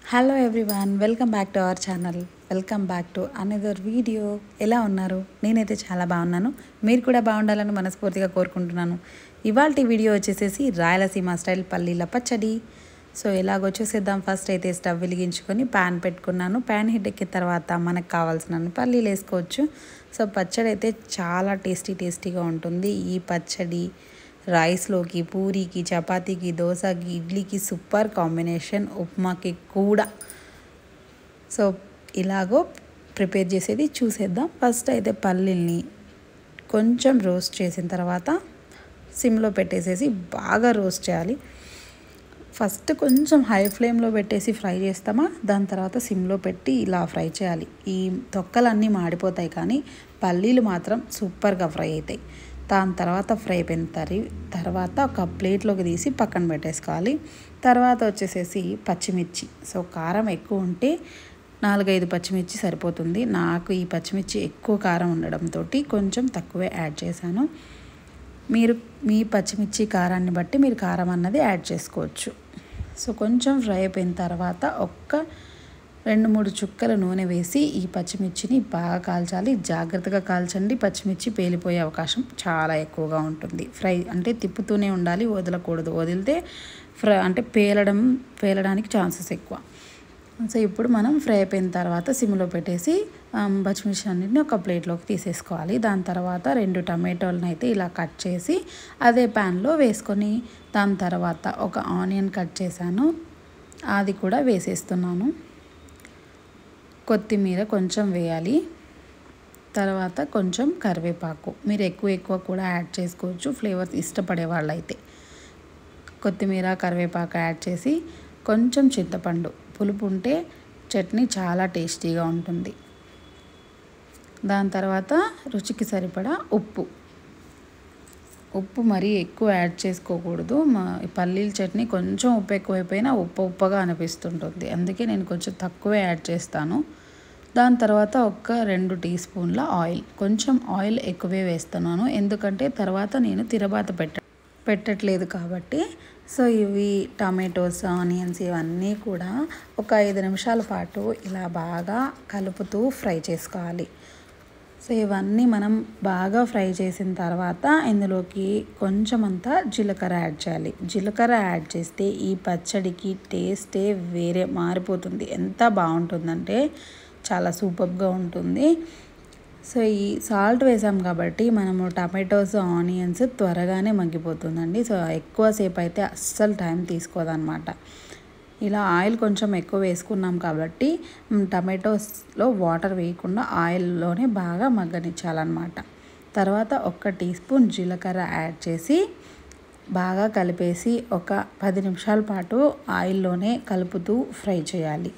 hello everyone welcome back to our channel welcome back to another video ఎలా ఉన్నారు నేనైతే చాలా బాగున్నాను మీరు కూడా బాగుండాలని మనస్ఫూర్తిగా కోరుకుంటున్నాను ఇవాళ వీడియో వచ్చేసేసి రాయలసీమ స్టైల్ పల్లీల పచ్చడి సో ఎలాగో చూసేద్దాం ఫస్ట్ అయితే స్టవ్ వెలిగించుకొని ప్యాన్ పెట్టుకున్నాను ప్యాన్ హీట్ ఎక్కిన తర్వాత మనకు కావాల్సిన పల్లీలు వేసుకోవచ్చు సో పచ్చడి అయితే చాలా టేస్టీ టేస్టీగా ఉంటుంది ఈ పచ్చడి రైస్లోకి పూరీకి చపాతీకి దోశకి ఇడ్లీకి సూపర్ కాంబినేషన్ ఉప్మాకి కూడా సో ఇలాగో ప్రిపేర్ చేసేది చూసేద్దాం ఫస్ట్ అయితే పల్లీల్ని కొంచెం రోస్ట్ చేసిన తర్వాత సిమ్లో పెట్టేసేసి బాగా రోస్ట్ చేయాలి ఫస్ట్ కొంచెం హై ఫ్లేమ్లో పెట్టేసి ఫ్రై చేస్తామా దాని తర్వాత సిమ్లో పెట్టి ఇలా ఫ్రై చేయాలి ఈ తొక్కలన్నీ మాడిపోతాయి కానీ పల్లీలు మాత్రం సూపర్గా ఫ్రై అవుతాయి దాని తర్వాత ఫ్రై అయిపోయిన తరి తర్వాత ఒక ప్లేట్లోకి తీసి పక్కన పెట్టేసుకోవాలి తర్వాత వచ్చేసేసి పచ్చిమిర్చి సో కారం ఎక్కువ ఉంటే నాలుగైదు పచ్చిమిర్చి సరిపోతుంది నాకు ఈ పచ్చిమిర్చి ఎక్కువ కారం ఉండడంతో కొంచెం తక్కువే యాడ్ చేశాను మీరు మీ పచ్చిమిర్చి కారాన్ని బట్టి మీరు కారం అన్నది యాడ్ చేసుకోవచ్చు సో కొంచెం ఫ్రై అయిపోయిన తర్వాత ఒక్క రెండు మూడు చుక్కల నూనె వేసి ఈ పచ్చిమిర్చిని బాగా కాల్చాలి జాగ్రత్తగా కాల్చండి పచ్చిమిర్చి పేలిపోయే అవకాశం చాలా ఎక్కువగా ఉంటుంది ఫ్రై అంటే తిప్పుతూనే ఉండాలి వదలకూడదు వదిలితే ఫ్రై అంటే పేలడం పేలడానికి ఛాన్సెస్ ఎక్కువ సో ఇప్పుడు మనం ఫ్రై అయిపోయిన తర్వాత సిమ్లో పెట్టేసి పచ్చిమిర్చి అన్నింటిని ఒక ప్లేట్లోకి తీసేసుకోవాలి దాని తర్వాత రెండు టమాటోలను అయితే ఇలా కట్ చేసి అదే ప్యాన్లో వేసుకొని దాని తర్వాత ఒక ఆనియన్ కట్ చేశాను అది కూడా వేసేస్తున్నాను కొత్తిమీర కొంచెం వేయాలి తర్వాత కొంచెం కరివేపాకు మీరు ఎక్కువ ఎక్కువ కూడా యాడ్ చేసుకోవచ్చు ఫ్లేవర్స్ ఇష్టపడే వాళ్ళైతే కొత్తిమీర కరివేపాకు యాడ్ చేసి కొంచెం చింతపండు పులుపు ఉంటే చట్నీ చాలా టేస్టీగా ఉంటుంది దాని తర్వాత రుచికి సరిపడా ఉప్పు ఉప్పు మరీ ఎక్కువ యాడ్ చేసుకోకూడదు మా పల్లీల చట్నీ కొంచెం ఉప్పు ఎక్కువైపోయినా ఉప్పు ఉప్పగా అనిపిస్తుంటుంది అందుకే నేను కొంచెం తక్కువే యాడ్ చేస్తాను దాని తర్వాత ఒక రెండు టీ స్పూన్ల ఆయిల్ కొంచెం ఆయిల్ ఎక్కువే వేస్తున్నాను ఎందుకంటే తర్వాత నేను తిరబాత పెట్ట పెట్టట్లేదు కాబట్టి సో ఇవి టమాటోస్ ఆనియన్స్ ఇవన్నీ కూడా ఒక ఐదు నిమిషాల పాటు ఇలా బాగా కలుపుతూ ఫ్రై చేసుకోవాలి సో ఇవన్నీ మనం బాగా ఫ్రై చేసిన తర్వాత ఇందులోకి కొంచెం అంతా జీలకర్ర యాడ్ చేయాలి జీలకర్ర యాడ్ చేస్తే ఈ పచ్చడికి టేస్టే వేరే మారిపోతుంది ఎంత బాగుంటుందంటే చాలా సూపర్గా ఉంటుంది సో ఈ సాల్ట్ వేసాం కాబట్టి మనము టమాటోస్ ఆనియన్స్ త్వరగానే మగ్గిపోతుందండి సో ఎక్కువసేపు అయితే అస్సలు టైం తీసుకోదన్నమాట ఇలా ఆయిల్ కొంచెం ఎక్కువ వేసుకున్నాం కాబట్టి టమాటోస్లో వాటర్ వేయకుండా ఆయిల్లోనే బాగా మగ్గనిచ్చాలన్నమాట తర్వాత ఒక టీ స్పూన్ జీలకర్ర యాడ్ చేసి బాగా కలిపేసి ఒక పది నిమిషాల పాటు ఆయిల్లోనే కలుపుతూ ఫ్రై చేయాలి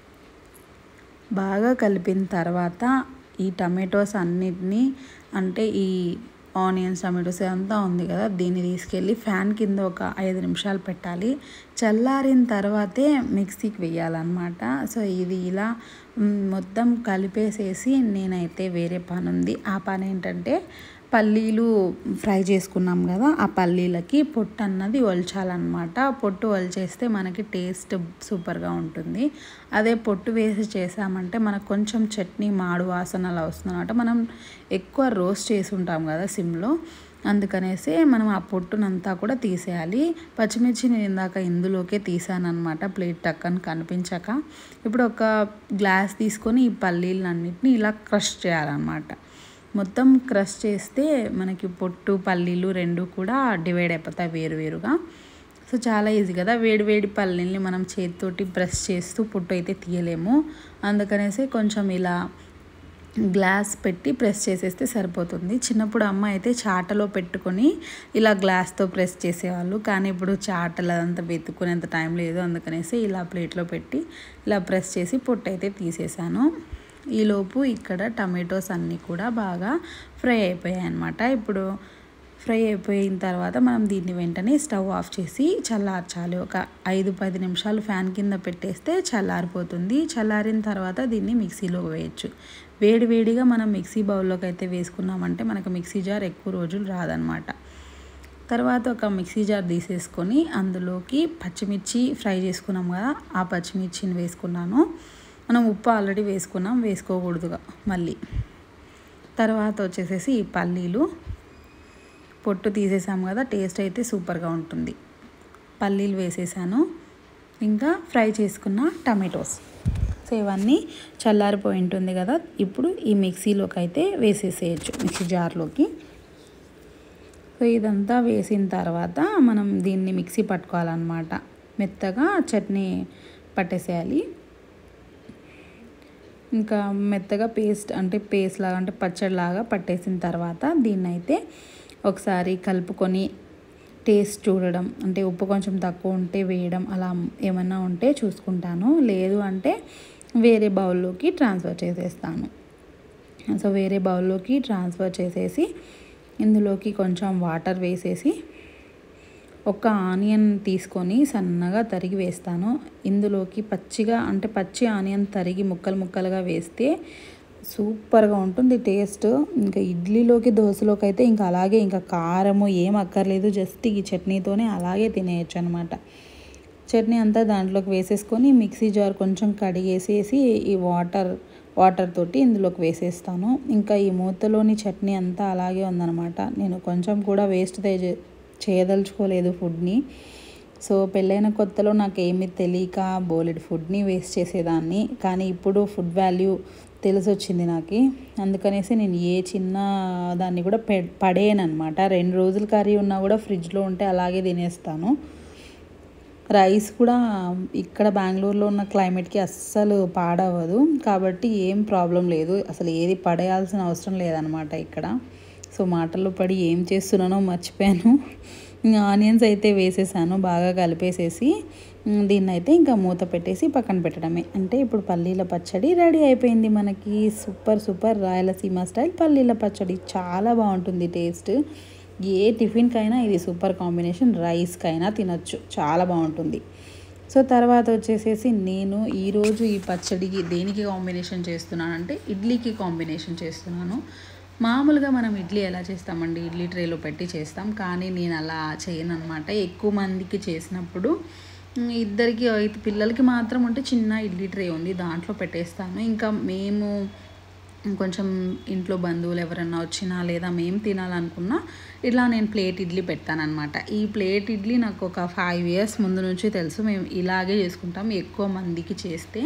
బాగా కలిపిన తర్వాత ఈ టమాటోస్ అన్నిటినీ అంటే ఈ ఆనియన్స్ టమాటోస్ అంతా ఉంది కదా దీన్ని తీసుకెళ్ళి ఫ్యాన్ కింద ఒక ఐదు నిమిషాలు పెట్టాలి చల్లారిన తర్వాతే మిక్సీకి వేయాలన్నమాట సో ఇది ఇలా మొత్తం కలిపేసేసి నేనైతే వేరే పని ఉంది ఆ పని ఏంటంటే పల్లీలు ఫ్రై చేసుకున్నాం కదా ఆ పల్లీలకి పొట్టు అన్నది ఒల్చాలన్నమాట పొట్టు ఒలిచేస్తే మనకి టేస్ట్ సూపర్గా ఉంటుంది అదే పొట్టు వేసి చేసామంటే మనకు కొంచెం చట్నీ మాడు వాసన అలా వస్తుందన్నమాట మనం ఎక్కువ రోస్ట్ చేసి ఉంటాం కదా సిమ్లో అందుకనేసి మనం ఆ పొట్టునంతా కూడా తీసేయాలి పచ్చిమిర్చి నేను ఇందాక ఇందులోకే తీసానమాట ప్లేట్ టక్కని కనిపించక ఇప్పుడు ఒక గ్లాస్ తీసుకొని ఈ పల్లీలన్నింటినీ ఇలా క్రష్ చేయాలన్నమాట మొత్తం క్రష్ చేస్తే మనకి పొట్టు పల్లీలు రెండు కూడా డివైడ్ అయిపోతాయి వేరువేరుగా సో చాలా ఈజీ కదా వేడి వేడి పల్లీల్ని మనం చేతితోటి బ్రష్ చేస్తూ పొట్టు అయితే తీయలేము అందుకనేసి కొంచెం ఇలా గ్లాస్ పెట్టి ప్రెస్ చేసేస్తే సరిపోతుంది చిన్నప్పుడు అమ్మ అయితే చాటలో పెట్టుకొని ఇలా గ్లాస్తో ప్రెస్ చేసేవాళ్ళు కానీ ఇప్పుడు చాటలు అదంతా వెతుక్కునేంత టైం లేదు అందుకనేసి ఇలా ప్లేట్లో పెట్టి ఇలా ప్రెస్ చేసి పొట్టు అయితే తీసేసాను ఈలోపు ఇక్కడ టమాటోస్ అన్నీ కూడా బాగా ఫ్రై అయిపోయాయి అన్నమాట ఇప్పుడు ఫ్రై అయిపోయిన తర్వాత మనం దీన్ని వెంటనే స్టవ్ ఆఫ్ చేసి చల్లార్చాలి ఒక ఐదు పది నిమిషాలు ఫ్యాన్ కింద పెట్టేస్తే చల్లారిపోతుంది చల్లారిన తర్వాత దీన్ని మిక్సీలో వేయచ్చు వేడి వేడిగా మనం మిక్సీ బౌల్లోకి అయితే వేసుకున్నామంటే మనకు మిక్సీ జార్ ఎక్కువ రోజులు రాదనమాట తర్వాత ఒక మిక్సీ జార్ తీసేసుకొని అందులోకి పచ్చిమిర్చి ఫ్రై చేసుకున్నాం కదా ఆ పచ్చిమిర్చిని వేసుకున్నాను మనం ఉప్పు ఆల్రెడీ వేసుకున్నాం వేసుకోకూడదుగా మళ్ళీ తర్వాత వచ్చేసేసి ఈ పల్లీలు పొట్టు తీసేసాము కదా టేస్ట్ అయితే సూపర్గా ఉంటుంది పల్లీలు వేసేసాను ఇంకా ఫ్రై చేసుకున్న టమాటోస్ సో ఇవన్నీ చల్లారిపోయి ఉంటుంది కదా ఇప్పుడు ఈ మిక్సీలోకి అయితే వేసేసేయచ్చు మిక్సీ జార్లోకి సో ఇదంతా వేసిన తర్వాత మనం దీన్ని మిక్సీ పట్టుకోవాలన్నమాట మెత్తగా చట్నీ పట్టేసేయాలి ఇంకా మెత్తగా పేస్ట్ అంటే పేస్ట్ లాగా అంటే పచ్చడి లాగా పట్టేసిన తర్వాత దీన్ని అయితే ఒకసారి కలుపుకొని టేస్ట్ చూడడం అంటే ఉప్పు కొంచెం తక్కువ ఉంటే వేయడం అలా ఏమన్నా ఉంటే చూసుకుంటాను లేదు అంటే వేరే బౌల్లోకి ట్రాన్స్ఫర్ చేసేస్తాను సో వేరే బౌల్లోకి ట్రాన్స్ఫర్ చేసేసి ఇందులోకి కొంచెం వాటర్ వేసేసి ఒక ఆనియన్ తీసుకొని సన్నగా తరిగి వేస్తాను ఇందులోకి పచ్చిగా అంటే పచ్చి ఆనియన్ తరిగి ముక్కలు ముక్కలుగా వేస్తే సూపర్గా ఉంటుంది టేస్ట్ ఇంకా ఇడ్లీలోకి దోశలోకి అయితే ఇంకా అలాగే ఇంకా కారము ఏం అక్కర్లేదు జస్ట్ ఈ చట్నీతోనే అలాగే తినేయచ్చు అనమాట చట్నీ అంతా దాంట్లోకి వేసేసుకొని మిక్సీ జార్ కొంచెం కడిగేసేసి ఈ వాటర్ వాటర్ తోటి ఇందులోకి వేసేస్తాను ఇంకా ఈ మూతలోని చట్నీ అంతా అలాగే ఉందన్నమాట నేను కొంచెం కూడా వేస్ట్ చేయదలుచుకోలేదు ఫుడ్ని సో పెళ్ళైన కొత్తలో నాకు ఏమీ తెలియక బోలెడ్ ఫుడ్ని వేస్ట్ చేసేదాన్ని కానీ ఇప్పుడు ఫుడ్ వాల్యూ తెలిసి వచ్చింది నాకు అందుకనేసి నేను ఏ చిన్న దాన్ని కూడా పె పడేయను అనమాట రెండు రోజులు కర్రీ ఉన్నా కూడా ఫ్రిడ్జ్లో ఉంటే అలాగే తినేస్తాను రైస్ కూడా ఇక్కడ బెంగళూరులో ఉన్న క్లైమేట్కి అస్సలు పాడవదు కాబట్టి ఏం ప్రాబ్లం లేదు అసలు ఏది పడేయాల్సిన అవసరం లేదనమాట ఇక్కడ సో మాటల్లో పడి ఏం చేస్తున్నానో మర్చిపోయాను ఆనియన్స్ అయితే వేసేసాను బాగా కలిపేసేసి దీన్ని అయితే ఇంకా మూత పెట్టేసి పక్కన పెట్టడమే అంటే ఇప్పుడు పల్లీల పచ్చడి రెడీ అయిపోయింది మనకి సూపర్ సూపర్ రాయలసీమ స్టైల్ పల్లీల పచ్చడి చాలా బాగుంటుంది టేస్ట్ ఏ టిఫిన్కైనా ఇది సూపర్ కాంబినేషన్ రైస్కైనా తినొచ్చు చాలా బాగుంటుంది సో తర్వాత వచ్చేసేసి నేను ఈరోజు ఈ పచ్చడికి దేనికి కాంబినేషన్ చేస్తున్నానంటే ఇడ్లీకి కాంబినేషన్ చేస్తున్నాను మామూలుగా మనం ఇడ్లీ ఎలా చేస్తామండి ఇడ్లీ ట్రేలో పెట్టి చేస్తాం కానీ నేను అలా చేయను అనమాట ఎక్కువ మందికి చేసినప్పుడు ఇద్దరికి ఐదు పిల్లలకి మాత్రం ఉంటే చిన్న ఇడ్లీ ట్రే ఉంది దాంట్లో పెట్టేస్తాను ఇంకా మేము కొంచెం ఇంట్లో బంధువులు ఎవరన్నా వచ్చినా లేదా మేము తినాలనుకున్నా ఇలా నేను ప్లేట్ ఇడ్లీ పెడతానమాట ఈ ప్లేట్ ఇడ్లీ నాకు ఒక ఫైవ్ ఇయర్స్ ముందు నుంచి తెలుసు మేము ఇలాగే చేసుకుంటాం ఎక్కువ మందికి చేస్తే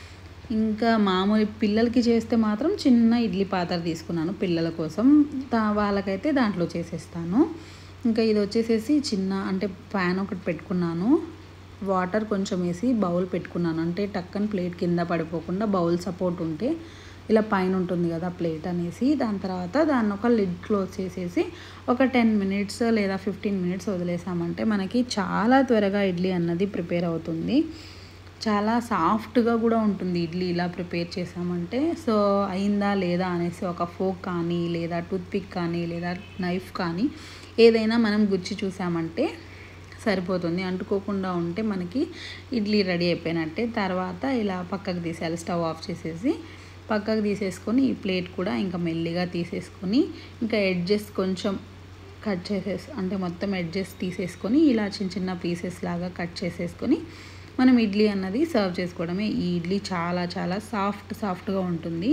ఇంకా మామూలు పిల్లలకి చేస్తే మాత్రం చిన్న ఇడ్లీ పాత్ర తీసుకున్నాను పిల్లల కోసం దా వాళ్ళకైతే దాంట్లో చేసేస్తాను ఇంకా ఇది వచ్చేసేసి చిన్న అంటే ప్యాన్ ఒకటి పెట్టుకున్నాను వాటర్ కొంచెం వేసి బౌల్ పెట్టుకున్నాను అంటే టక్కని ప్లేట్ కింద పడిపోకుండా బౌల్ సపోర్ట్ ఉంటే ఇలా పైన ఉంటుంది కదా ప్లేట్ అనేసి దాని తర్వాత దాన్ని ఒక లిడ్ క్లోజ్ చేసేసి ఒక టెన్ మినిట్స్ లేదా ఫిఫ్టీన్ మినిట్స్ వదిలేసామంటే మనకి చాలా త్వరగా ఇడ్లీ అన్నది ప్రిపేర్ అవుతుంది చాలా సాఫ్ట్గా కూడా ఉంటుంది ఇడ్లీ ఇలా ప్రిపేర్ చేసామంటే సో అయిందా లేదా అనేసి ఒక ఫోక్ కానీ లేదా టూత్పిక్ కానీ లేదా నైఫ్ కానీ ఏదైనా మనం గుచ్చి చూసామంటే సరిపోతుంది అంటుకోకుండా ఉంటే మనకి ఇడ్లీ రెడీ అయిపోయినట్టే తర్వాత ఇలా పక్కకు తీసేయాలి స్టవ్ ఆఫ్ చేసేసి పక్కకు తీసేసుకొని ఈ ప్లేట్ కూడా ఇంకా మెల్లిగా తీసేసుకొని ఇంకా ఎడ్జెస్ కొంచెం కట్ చేసేసి అంటే మొత్తం ఎడ్జెస్ తీసేసుకొని ఇలా చిన్న చిన్న పీసెస్ లాగా కట్ చేసేసుకొని మనం ఇడ్లీ అన్నది సర్వ్ చేసుకోవడమే ఈ ఇడ్లీ చాలా చాలా సాఫ్ట్ సాఫ్ట్గా ఉంటుంది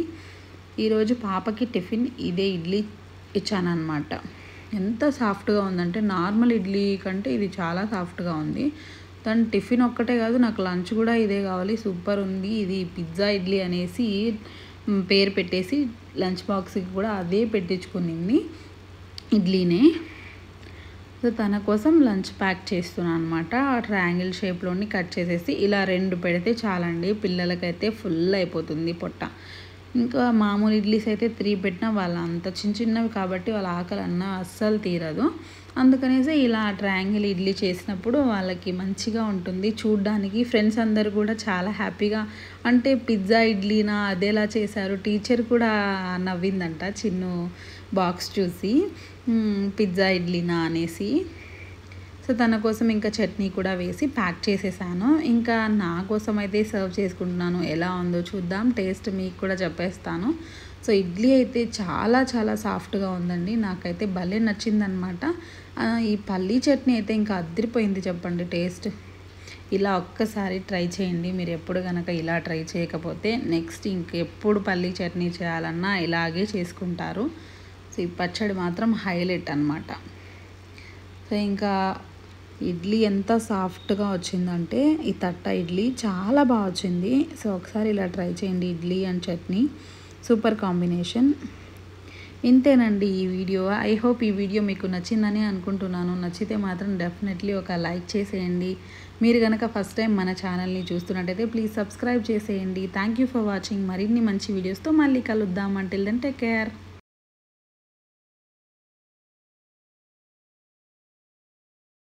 ఈరోజు పాపకి టిఫిన్ ఇదే ఇడ్లీ ఇచ్చానమాట ఎంత సాఫ్ట్గా ఉందంటే నార్మల్ ఇడ్లీ కంటే ఇది చాలా సాఫ్ట్గా ఉంది దాని టిఫిన్ ఒక్కటే కాదు నాకు లంచ్ కూడా ఇదే కావాలి సూపర్ ఉంది ఇది పిజ్జా ఇడ్లీ అనేసి పేరు పెట్టేసి లంచ్ బాక్స్కి కూడా అదే పెట్టించుకునింది ఇడ్లీనే సో తన కోసం లంచ్ ప్యాక్ చేస్తున్నాను అనమాట ట్రయాంగిల్ షేప్లోని కట్ చేసేసి ఇలా రెండు పెడితే చాలండి పిల్లలకైతే ఫుల్ అయిపోతుంది పొట్ట ఇంకా మామూలు ఇడ్లీస్ అయితే త్రీ పెట్టినా వాళ్ళ అంత చిన్న చిన్నవి కాబట్టి వాళ్ళ ఆకలి అన్న అస్సలు తీరదు అందుకనేసి ఇలా ట్రయాంగిల్ ఇడ్లీ చేసినప్పుడు వాళ్ళకి మంచిగా ఉంటుంది చూడ్డానికి ఫ్రెండ్స్ అందరు కూడా చాలా హ్యాపీగా అంటే పిజ్జా ఇడ్లీనా అదేలా చేశారు టీచర్ కూడా నవ్విందంట చిన్ను బాక్స్ చూసి పిజ్జా ఇడ్లీనా అనేసి సో తన కోసం ఇంకా చట్నీ కూడా వేసి ప్యాక్ చేసేసాను ఇంకా నా కోసం అయితే సర్వ్ చేసుకుంటున్నాను ఎలా ఉందో చూద్దాం టేస్ట్ మీకు కూడా చెప్పేస్తాను సో ఇడ్లీ అయితే చాలా చాలా సాఫ్ట్గా ఉందండి నాకైతే భలే నచ్చిందనమాట ఆ, ఈ పల్లీ చట్నీ అయితే ఇంకా అద్దరిపోయింది చెప్పండి టేస్ట్ ఇలా ఒక్కసారి ట్రై చేయండి మీరు ఎప్పుడు కనుక ఇలా ట్రై చేయకపోతే నెక్స్ట్ ఇంకెప్పుడు పల్లీ చట్నీ చేయాలన్నా ఇలాగే చేసుకుంటారు సో ఈ పచ్చడి మాత్రం హైలైట్ అన్నమాట సో ఇంకా ఇడ్లీ ఎంత సాఫ్ట్గా వచ్చిందంటే ఈ తట్ట ఇడ్లీ చాలా బాగా వచ్చింది సో ఒకసారి ఇలా ట్రై చేయండి idli and chutney super combination ఇంతేనండి ఈ వీడియో ఐ హోప్ ఈ వీడియో మీకు నచ్చిందని అనుకుంటున్నాను నచ్చితే మాత్రం డెఫినెట్లీ ఒక లైక్ చేసేయండి మీరు కనుక ఫస్ట్ టైం మన ఛానల్ని చూస్తున్నట్టయితే ప్లీజ్ సబ్స్క్రైబ్ చేసేయండి థ్యాంక్ యూ ఫర్ వాచింగ్ మరిన్ని మంచి వీడియోస్తో మళ్ళీ కలుద్దాం అంటిల్ దెన్ టేక్ కేర్